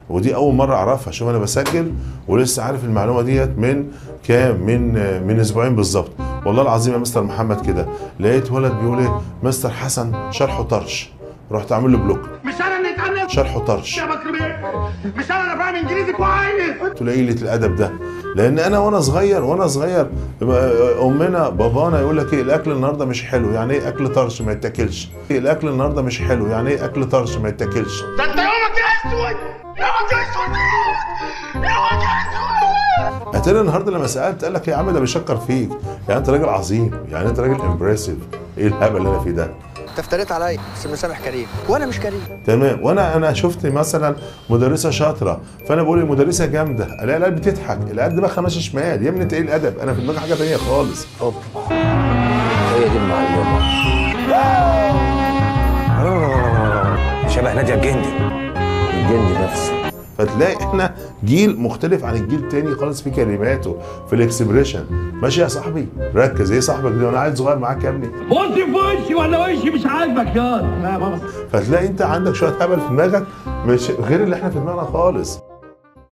ودي اول مره اعرفها شوف انا بسجل ولسه عارف المعلومه ديت من كام من من اسبوعين بالظبط والله العظيم يا مستر محمد كده لقيت ولد بيقول ايه مستر حسن شرحه طرش رحت عامل له بلوك مش انا اللي اتعلمت شرحه طرش يا بكر بيه مش انا اللي فاهم انجليزي كويس تلاقي قله الادب ده لان انا وانا صغير وانا صغير امنا بابانا يقول لك ايه الاكل النهارده مش حلو يعني ايه اكل طرش ما يتاكلش إيه الاكل النهارده مش حلو يعني ايه اكل طرش ما يتاكلش ده انت يومك اسود يومك اسود يومك اسود اتاري النهارده لما سالت قال لك يا عم ده بيشكر فيك يعني انت راجل عظيم يعني انت راجل امبرسيف ايه الهبل اللي انا فيه ده انت افتريت عليا بس مسامح كريم وانا مش كريم تمام وانا انا شفت مثلا مدرسه شاطره فانا بقول المدرسه جامده الاقي العيال بتضحك العيال دماغها ماشي شمال يا ابني انت ايه الادب انا في دماغي حاجه ثانيه خالص هي دي المعلمة شبه نادية الجندي الجندي نفسه فتلاقي احنا جيل مختلف عن الجيل التاني خالص في كلماته في الاكسبريشن ماشي يا صاحبي ركز ايه صاحبك ده وانا عيل صغير معاك يا ابني بص في وشي ولا وشي مش عاجبك يا لا يا بابا فتلاقي انت عندك شويه هبل في دماغك مش غير اللي احنا في دماغنا خالص